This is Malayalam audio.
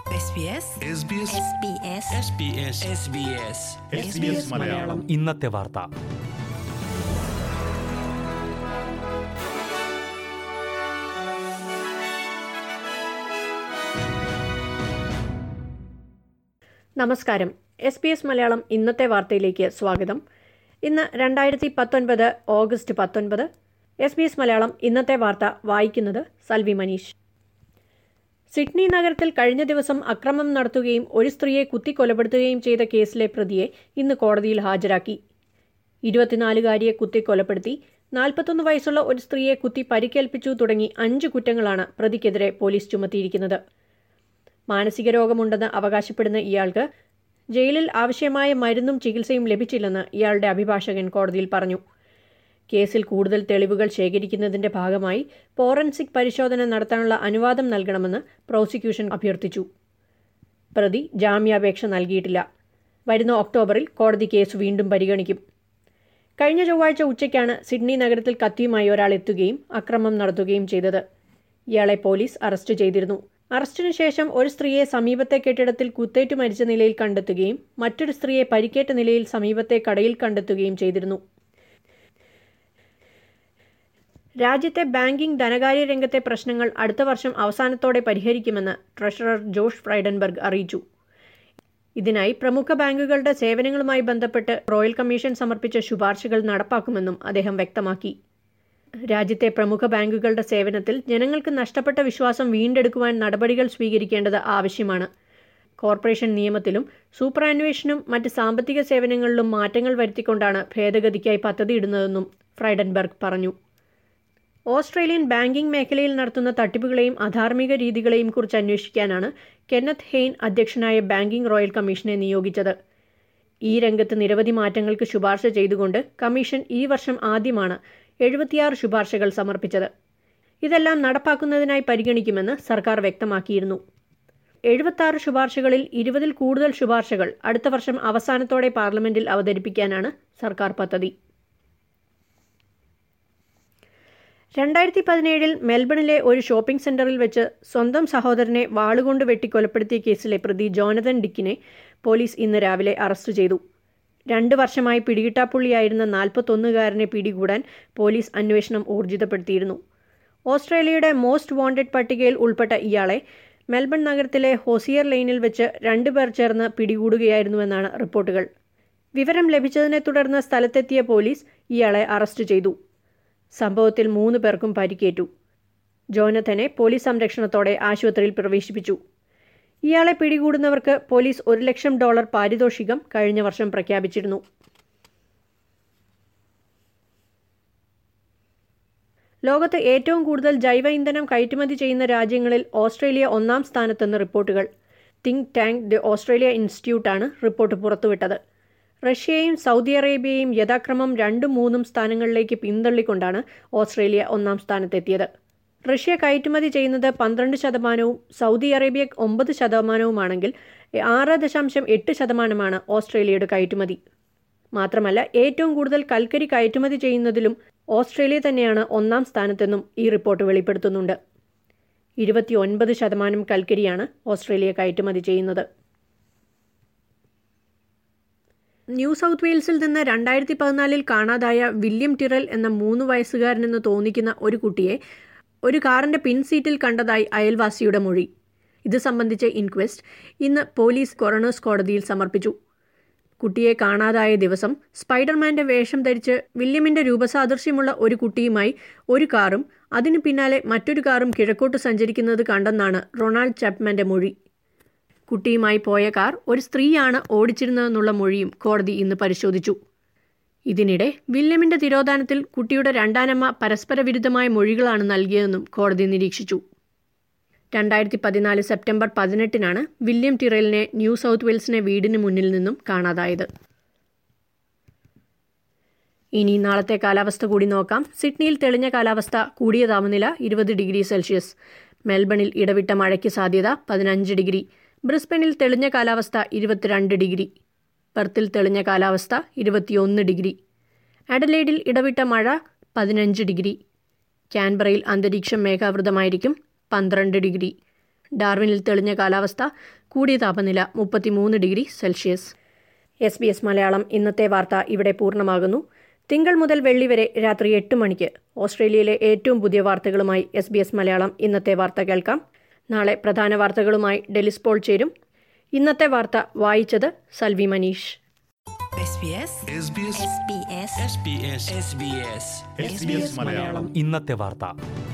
SBS SBS SBS മലയാളം ഇന്നത്തെ വാർത്ത നമസ്കാരം എസ് പി എസ് മലയാളം ഇന്നത്തെ വാർത്തയിലേക്ക് സ്വാഗതം ഇന്ന് രണ്ടായിരത്തി പത്തൊൻപത് ഓഗസ്റ്റ് പത്തൊൻപത് എസ് ബി എസ് മലയാളം ഇന്നത്തെ വാർത്ത വായിക്കുന്നത് സൽവി മനീഷ് സിഡ്നി നഗരത്തിൽ കഴിഞ്ഞ ദിവസം അക്രമം നടത്തുകയും ഒരു സ്ത്രീയെ കുത്തിക്കൊലപ്പെടുത്തുകയും ചെയ്ത കേസിലെ പ്രതിയെ ഇന്ന് കോടതിയിൽ ഹാജരാക്കി ഇരുപത്തിനാലുകാരിയെ കുത്തിക്കൊലപ്പെടുത്തി നാൽപ്പത്തൊന്ന് വയസ്സുള്ള ഒരു സ്ത്രീയെ കുത്തി പരിക്കേൽപ്പിച്ചു തുടങ്ങി അഞ്ച് കുറ്റങ്ങളാണ് പ്രതിക്കെതിരെ പോലീസ് ചുമത്തിയിരിക്കുന്നത് മാനസിക രോഗമുണ്ടെന്ന് അവകാശപ്പെടുന്ന ഇയാൾക്ക് ജയിലിൽ ആവശ്യമായ മരുന്നും ചികിത്സയും ലഭിച്ചില്ലെന്ന് ഇയാളുടെ അഭിഭാഷകൻ കോടതിയിൽ പറഞ്ഞു കേസിൽ കൂടുതൽ തെളിവുകൾ ശേഖരിക്കുന്നതിന്റെ ഭാഗമായി ഫോറൻസിക് പരിശോധന നടത്താനുള്ള അനുവാദം നൽകണമെന്ന് പ്രോസിക്യൂഷൻ അഭ്യർത്ഥിച്ചു പ്രതി ജാമ്യാപേക്ഷ നൽകിയിട്ടില്ല വരുന്ന ഒക്ടോബറിൽ കോടതി കേസ് വീണ്ടും പരിഗണിക്കും കഴിഞ്ഞ ചൊവ്വാഴ്ച ഉച്ചയ്ക്കാണ് സിഡ്നി നഗരത്തിൽ കത്തിയുമായി ഒരാൾ എത്തുകയും അക്രമം നടത്തുകയും ചെയ്തത് ഇയാളെ പോലീസ് അറസ്റ്റ് ചെയ്തിരുന്നു അറസ്റ്റിനു ശേഷം ഒരു സ്ത്രീയെ സമീപത്തെ കെട്ടിടത്തിൽ കുത്തേറ്റു മരിച്ച നിലയിൽ കണ്ടെത്തുകയും മറ്റൊരു സ്ത്രീയെ പരിക്കേറ്റ നിലയിൽ സമീപത്തെ കടയിൽ കണ്ടെത്തുകയും ചെയ്തിരുന്നു രാജ്യത്തെ ബാങ്കിംഗ് ധനകാര്യ രംഗത്തെ പ്രശ്നങ്ങൾ അടുത്ത വർഷം അവസാനത്തോടെ പരിഹരിക്കുമെന്ന് ട്രഷറർ ജോഷ് ഫ്രൈഡൻബർഗ് അറിയിച്ചു ഇതിനായി പ്രമുഖ ബാങ്കുകളുടെ സേവനങ്ങളുമായി ബന്ധപ്പെട്ട് റോയൽ കമ്മീഷൻ സമർപ്പിച്ച ശുപാർശകൾ നടപ്പാക്കുമെന്നും അദ്ദേഹം വ്യക്തമാക്കി രാജ്യത്തെ പ്രമുഖ ബാങ്കുകളുടെ സേവനത്തിൽ ജനങ്ങൾക്ക് നഷ്ടപ്പെട്ട വിശ്വാസം വീണ്ടെടുക്കുവാൻ നടപടികൾ സ്വീകരിക്കേണ്ടത് ആവശ്യമാണ് കോർപ്പറേഷൻ നിയമത്തിലും സൂപ്പറാനുവേഷനും മറ്റ് സാമ്പത്തിക സേവനങ്ങളിലും മാറ്റങ്ങൾ വരുത്തിക്കൊണ്ടാണ് ഭേദഗതിക്കായി പദ്ധതിയിടുന്നതെന്നും ഫ്രൈഡൻബർഗ് പറഞ്ഞു ഓസ്ട്രേലിയൻ ബാങ്കിംഗ് മേഖലയിൽ നടത്തുന്ന തട്ടിപ്പുകളെയും അധാർമിക രീതികളെയും കുറിച്ച് അന്വേഷിക്കാനാണ് കെന്നത്ത് ഹെയ്ൻ അധ്യക്ഷനായ ബാങ്കിംഗ് റോയൽ കമ്മീഷനെ നിയോഗിച്ചത് ഈ രംഗത്ത് നിരവധി മാറ്റങ്ങൾക്ക് ശുപാർശ ചെയ്തുകൊണ്ട് കമ്മീഷൻ ഈ വർഷം ആദ്യമാണ് എഴുപത്തിയാറ് ശുപാർശകൾ സമർപ്പിച്ചത് ഇതെല്ലാം നടപ്പാക്കുന്നതിനായി പരിഗണിക്കുമെന്ന് സർക്കാർ വ്യക്തമാക്കിയിരുന്നു എഴുപത്തി ശുപാർശകളിൽ ഇരുപതിൽ കൂടുതൽ ശുപാർശകൾ അടുത്ത വർഷം അവസാനത്തോടെ പാർലമെന്റിൽ അവതരിപ്പിക്കാനാണ് സർക്കാർ പദ്ധതി രണ്ടായിരത്തി പതിനേഴിൽ മെൽബണിലെ ഒരു ഷോപ്പിംഗ് സെന്ററിൽ വെച്ച് സ്വന്തം സഹോദരനെ വാളുകൊണ്ട് വെട്ടിക്കൊലപ്പെടുത്തിയ കേസിലെ പ്രതി ജോനതൻ ഡിക്കിനെ പോലീസ് ഇന്ന് രാവിലെ അറസ്റ്റ് ചെയ്തു രണ്ട് വർഷമായി പിടികിട്ടാപ്പുള്ളിയായിരുന്ന നാൽപ്പത്തൊന്നുകാരനെ പിടികൂടാൻ പോലീസ് അന്വേഷണം ഊർജിതപ്പെടുത്തിയിരുന്നു ഓസ്ട്രേലിയയുടെ മോസ്റ്റ് വാണ്ടഡ് പട്ടികയിൽ ഉൾപ്പെട്ട ഇയാളെ മെൽബൺ നഗരത്തിലെ ഹോസിയർ ലൈനിൽ വെച്ച് രണ്ടുപേർ ചേർന്ന് പിടികൂടുകയായിരുന്നുവെന്നാണ് റിപ്പോർട്ടുകൾ വിവരം ലഭിച്ചതിനെ തുടർന്ന് സ്ഥലത്തെത്തിയ പോലീസ് ഇയാളെ അറസ്റ്റ് ചെയ്തു സംഭവത്തിൽ മൂന്ന് പേർക്കും പരിക്കേറ്റു ജോനഥനെ പോലീസ് സംരക്ഷണത്തോടെ ആശുപത്രിയിൽ പ്രവേശിപ്പിച്ചു ഇയാളെ പിടികൂടുന്നവർക്ക് പോലീസ് ഒരു ലക്ഷം ഡോളർ പാരിതോഷികം കഴിഞ്ഞ വർഷം പ്രഖ്യാപിച്ചിരുന്നു ലോകത്ത് ഏറ്റവും കൂടുതൽ ജൈവ ഇന്ധനം കയറ്റുമതി ചെയ്യുന്ന രാജ്യങ്ങളിൽ ഓസ്ട്രേലിയ ഒന്നാം സ്ഥാനത്തെന്ന് റിപ്പോർട്ടുകൾ തിങ്ക് ടാങ്ക് ദി ഓസ്ട്രേലിയ ഇൻസ്റ്റിറ്റ്യൂട്ടാണ് റിപ്പോർട്ട് പുറത്തുവിട്ടത് റഷ്യയും സൗദി അറേബ്യയും യഥാക്രമം രണ്ടും മൂന്നും സ്ഥാനങ്ങളിലേക്ക് പിന്തള്ളിക്കൊണ്ടാണ് ഓസ്ട്രേലിയ ഒന്നാം സ്ഥാനത്തെത്തിയത് റഷ്യ കയറ്റുമതി ചെയ്യുന്നത് പന്ത്രണ്ട് ശതമാനവും സൗദി അറേബ്യ ഒമ്പത് ശതമാനവുമാണെങ്കിൽ ആറ് ദശാംശം എട്ട് ശതമാനമാണ് ഓസ്ട്രേലിയയുടെ കയറ്റുമതി മാത്രമല്ല ഏറ്റവും കൂടുതൽ കൽക്കരി കയറ്റുമതി ചെയ്യുന്നതിലും ഓസ്ട്രേലിയ തന്നെയാണ് ഒന്നാം സ്ഥാനത്തെന്നും ഈ റിപ്പോർട്ട് വെളിപ്പെടുത്തുന്നുണ്ട് ഇരുപത്തി ഒൻപത് ശതമാനം കൽക്കരിയാണ് ഓസ്ട്രേലിയ കയറ്റുമതി ചെയ്യുന്നത് ന്യൂ സൗത്ത് വെയിൽസിൽ നിന്ന് രണ്ടായിരത്തി പതിനാലിൽ കാണാതായ വില്യം ടിറൽ എന്ന മൂന്ന് വയസ്സുകാരനെന്ന് തോന്നിക്കുന്ന ഒരു കുട്ടിയെ ഒരു കാറിന്റെ പിൻസീറ്റിൽ കണ്ടതായി അയൽവാസിയുടെ മൊഴി ഇത് സംബന്ധിച്ച ഇൻക്വസ്റ്റ് ഇന്ന് പോലീസ് കൊറണേഴ്സ് കോടതിയിൽ സമർപ്പിച്ചു കുട്ടിയെ കാണാതായ ദിവസം സ്പൈഡർമാന്റെ വേഷം ധരിച്ച് വില്യമിന്റെ രൂപസാദൃശ്യമുള്ള ഒരു കുട്ടിയുമായി ഒരു കാറും അതിനു പിന്നാലെ മറ്റൊരു കാറും കിഴക്കോട്ട് സഞ്ചരിക്കുന്നത് കണ്ടെന്നാണ് റൊണാൾഡ് ചാപ്മാന്റെ മൊഴി കുട്ടിയുമായി പോയ കാർ ഒരു സ്ത്രീയാണ് ഓടിച്ചിരുന്നതെന്നുള്ള മൊഴിയും കോടതി ഇന്ന് പരിശോധിച്ചു ഇതിനിടെ വില്യമിന്റെ തിരോധാനത്തിൽ കുട്ടിയുടെ രണ്ടാനമ്മ പരസ്പര വിരുദ്ധമായ മൊഴികളാണ് നൽകിയതെന്നും കോടതി നിരീക്ഷിച്ചു രണ്ടായിരത്തി പതിനാല് സെപ്റ്റംബർ പതിനെട്ടിനാണ് വില്യം ടിറലിനെ ന്യൂ സൗത്ത് വെയിൽസിനെ വീടിന് മുന്നിൽ നിന്നും കാണാതായത് ഇനി നാളത്തെ കാലാവസ്ഥ കൂടി നോക്കാം സിഡ്നിയിൽ തെളിഞ്ഞ കാലാവസ്ഥ കൂടിയ താപനില ഇരുപത് ഡിഗ്രി സെൽഷ്യസ് മെൽബണിൽ ഇടവിട്ട മഴയ്ക്ക് സാധ്യത പതിനഞ്ച് ഡിഗ്രി ബ്രിസ്ബനിൽ തെളിഞ്ഞ കാലാവസ്ഥ ഇരുപത്തിരണ്ട് ഡിഗ്രി പെർത്തിൽ തെളിഞ്ഞ കാലാവസ്ഥ ഇരുപത്തിയൊന്ന് ഡിഗ്രി അഡലേഡിൽ ഇടവിട്ട മഴ പതിനഞ്ച് ഡിഗ്രി ക്യാൻബറയിൽ അന്തരീക്ഷം മേഘാവൃതമായിരിക്കും പന്ത്രണ്ട് ഡിഗ്രി ഡാർവിനിൽ തെളിഞ്ഞ കാലാവസ്ഥ കൂടിയ താപനില മുപ്പത്തിമൂന്ന് degree Celsius S B S Malayalam ഇന്നത്തെ വാർത്ത ഇവിടെ പൂർണ്ണമാകുന്നു തിങ്കൾ മുതൽ വെള്ളി വരെ രാത്രി എട്ട് മണിക്ക് ഓസ്ട്രേലിയയിലെ ഏറ്റവും പുതിയ വാർത്തകളുമായി എസ് ബി എസ് മലയാളം ഇന്നത്തെ വാർത്ത കേൾക്കാം നാളെ പ്രധാന വാർത്തകളുമായി ഡെലിസ്പോൾ ചേരും ഇന്നത്തെ വാർത്ത വായിച്ചത് Salvi Manish SBS SBS SBS SBS SBS Malayalam ഇന്നത്തെ വാർത്ത